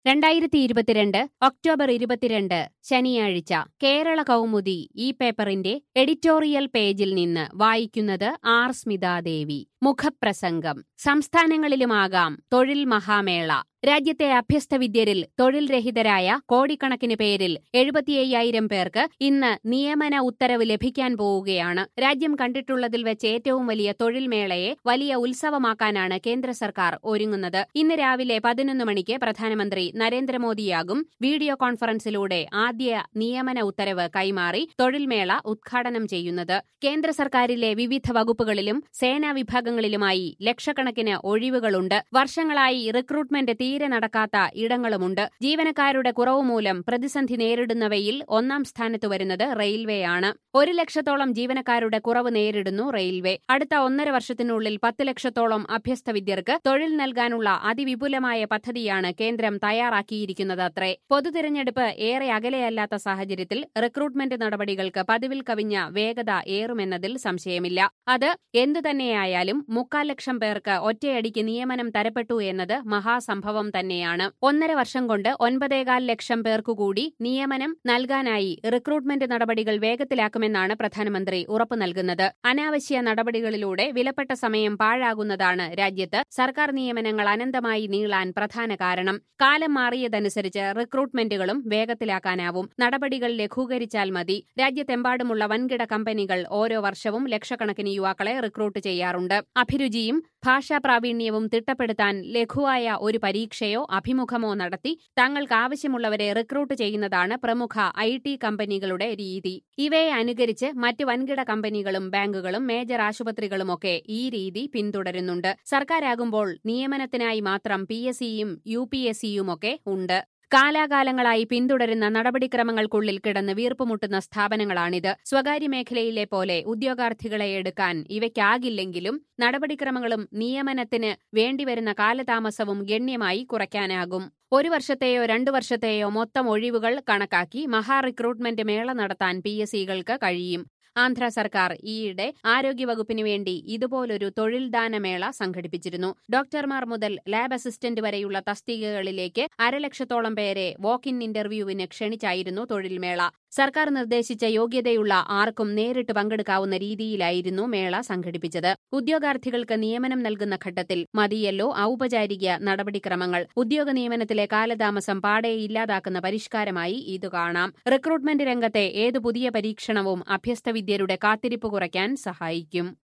രണ്ടായിരത്തി ഇരുപത്തിരണ്ട് ഒക്ടോബർ ഇരുപത്തിരണ്ട് ശനിയാഴ്ച കേരള കൗമുദി ഈ പേപ്പറിന്റെ എഡിറ്റോറിയൽ പേജിൽ നിന്ന് വായിക്കുന്നത് ആർ സ്മിതാദേവി മുഖപ്രസംഗം സംസ്ഥാനങ്ങളിലുമാകാം തൊഴിൽ മഹാമേള രാജ്യത്തെ അഭ്യസ്ത വിദ്യരിൽ തൊഴിൽ രഹിതരായ കോടിക്കണക്കിന് പേരിൽ എഴുപത്തിയ്യായിരം പേർക്ക് ഇന്ന് നിയമന ഉത്തരവ് ലഭിക്കാൻ പോവുകയാണ് രാജ്യം കണ്ടിട്ടുള്ളതിൽ വെച്ച് ഏറ്റവും വലിയ തൊഴിൽ മേളയെ വലിയ ഉത്സവമാക്കാനാണ് കേന്ദ്ര സർക്കാർ ഒരുങ്ങുന്നത് ഇന്ന് രാവിലെ പതിനൊന്ന് മണിക്ക് പ്രധാനമന്ത്രി നരേന്ദ്രമോദിയാകും വീഡിയോ കോൺഫറൻസിലൂടെ ആദ്യ നിയമന ഉത്തരവ് കൈമാറി തൊഴിൽ മേള ഉദ്ഘാടനം ചെയ്യുന്നത് കേന്ദ്ര സർക്കാരിലെ വിവിധ വകുപ്പുകളിലും സേനാ വിഭാഗങ്ങളിലുമായി ലക്ഷക്കണക്കിന് ഒഴിവുകളുണ്ട് വർഷങ്ങളായി റിക്രൂട്ട്മെന്റ് തീരെ നടക്കാത്ത ഇടങ്ങളുമുണ്ട് ജീവനക്കാരുടെ കുറവ് മൂലം പ്രതിസന്ധി നേരിടുന്നവയിൽ ഒന്നാം സ്ഥാനത്ത് വരുന്നത് റെയിൽവേയാണ് ഒരു ലക്ഷത്തോളം ജീവനക്കാരുടെ കുറവ് നേരിടുന്നു റെയിൽവേ അടുത്ത ഒന്നര വർഷത്തിനുള്ളിൽ പത്ത് ലക്ഷത്തോളം അഭ്യസ്ത വിദ്യർക്ക് തൊഴിൽ നൽകാനുള്ള അതിവിപുലമായ പദ്ധതിയാണ് കേന്ദ്രം തയ്യാറാക്കിയിരിക്കുന്നത് അത്രേ പൊതുതിരഞ്ഞെടുപ്പ് ഏറെ അകലെയല്ലാത്ത സാഹചര്യത്തിൽ റിക്രൂട്ട്മെന്റ് നടപടികൾക്ക് പതിവിൽ കവിഞ്ഞ വേഗത ഏറുമെന്നതിൽ സംശയമില്ല അത് എന്തുതന്നെയായാലും മുക്കാൽ ലക്ഷം പേർക്ക് ഒറ്റയടിക്ക് നിയമനം തരപ്പെട്ടു എന്നത് മഹാസംഭവം തന്നെയാണ് ഒന്നര വർഷം കൊണ്ട് ഒൻപതേകാൽ ലക്ഷം പേർക്കുകൂടി നിയമനം നൽകാനായി റിക്രൂട്ട്മെന്റ് നടപടികൾ വേഗത്തിലാക്കുമെന്നാണ് പ്രധാനമന്ത്രി ഉറപ്പു നൽകുന്നത് അനാവശ്യ നടപടികളിലൂടെ വിലപ്പെട്ട സമയം പാഴാകുന്നതാണ് രാജ്യത്ത് സർക്കാർ നിയമനങ്ങൾ അനന്തമായി നീളാൻ പ്രധാന കാരണം കാലം മാറിയതനുസരിച്ച് റിക്രൂട്ട്മെന്റുകളും വേഗത്തിലാക്കാനാവും നടപടികൾ ലഘൂകരിച്ചാൽ മതി രാജ്യത്തെമ്പാടുമുള്ള വൻകിട കമ്പനികൾ ഓരോ വർഷവും ലക്ഷക്കണക്കിന് യുവാക്കളെ റിക്രൂട്ട് ചെയ്യാറുണ്ട് അഭിരുചിയും ഭാഷാ പ്രാവീണ്യവും തിട്ടപ്പെടുത്താൻ ലഘുവായ ഒരു പരീക്ഷയോ അഭിമുഖമോ നടത്തി തങ്ങൾക്ക് ആവശ്യമുള്ളവരെ റിക്രൂട്ട് ചെയ്യുന്നതാണ് പ്രമുഖ ഐ ടി കമ്പനികളുടെ രീതി ഇവയെ അനുകരിച്ച് മറ്റ് വൻകിട കമ്പനികളും ബാങ്കുകളും മേജർ ആശുപത്രികളുമൊക്കെ ഈ രീതി പിന്തുടരുന്നുണ്ട് സർക്കാരാകുമ്പോൾ നിയമനത്തിനായി മാത്രം പി എസ് സിയും യു പി എസ് സിയുമൊക്കെ ഉണ്ട് കാലാകാലങ്ങളായി പിന്തുടരുന്ന നടപടിക്രമങ്ങൾക്കുള്ളിൽ കിടന്ന് വീർപ്പുമുട്ടുന്ന സ്ഥാപനങ്ങളാണിത് സ്വകാര്യ മേഖലയിലെ പോലെ ഉദ്യോഗാർത്ഥികളെ എടുക്കാൻ ഇവയ്ക്കാകില്ലെങ്കിലും നടപടിക്രമങ്ങളും നിയമനത്തിന് വേണ്ടിവരുന്ന കാലതാമസവും ഗണ്യമായി കുറയ്ക്കാനാകും ഒരു വർഷത്തെയോ രണ്ടു വർഷത്തെയോ മൊത്തം ഒഴിവുകൾ കണക്കാക്കി മഹാ റിക്രൂട്ട്മെന്റ് മേള നടത്താൻ പി എസ് സികൾക്ക് കഴിയും ആന്ധ്ര സർക്കാർ ഈയിടെ ആരോഗ്യവകുപ്പിനു വേണ്ടി ഇതുപോലൊരു തൊഴിൽദാനമേള സംഘടിപ്പിച്ചിരുന്നു ഡോക്ടർമാർ മുതൽ ലാബ് അസിസ്റ്റന്റ് വരെയുള്ള തസ്തികകളിലേക്ക് അരലക്ഷത്തോളം പേരെ വാക്ക് ഇൻ ഇന്റർവ്യൂവിന് ക്ഷണിച്ചായിരുന്നു തൊഴിൽമേള സർക്കാർ നിർദ്ദേശിച്ച യോഗ്യതയുള്ള ആർക്കും നേരിട്ട് പങ്കെടുക്കാവുന്ന രീതിയിലായിരുന്നു മേള സംഘടിപ്പിച്ചത് ഉദ്യോഗാർത്ഥികൾക്ക് നിയമനം നൽകുന്ന ഘട്ടത്തിൽ മതിയല്ലോ ഔപചാരിക നടപടിക്രമങ്ങൾ ഉദ്യോഗ നിയമനത്തിലെ കാലതാമസം പാടെ ഇല്ലാതാക്കുന്ന പരിഷ്കാരമായി ഇത് കാണാം റിക്രൂട്ട്മെന്റ് രംഗത്തെ ഏതു പുതിയ പരീക്ഷണവും അഭ്യസ്ത വിദ്യരുടെ കാത്തിരിപ്പ് കുറയ്ക്കാൻ സഹായിക്കും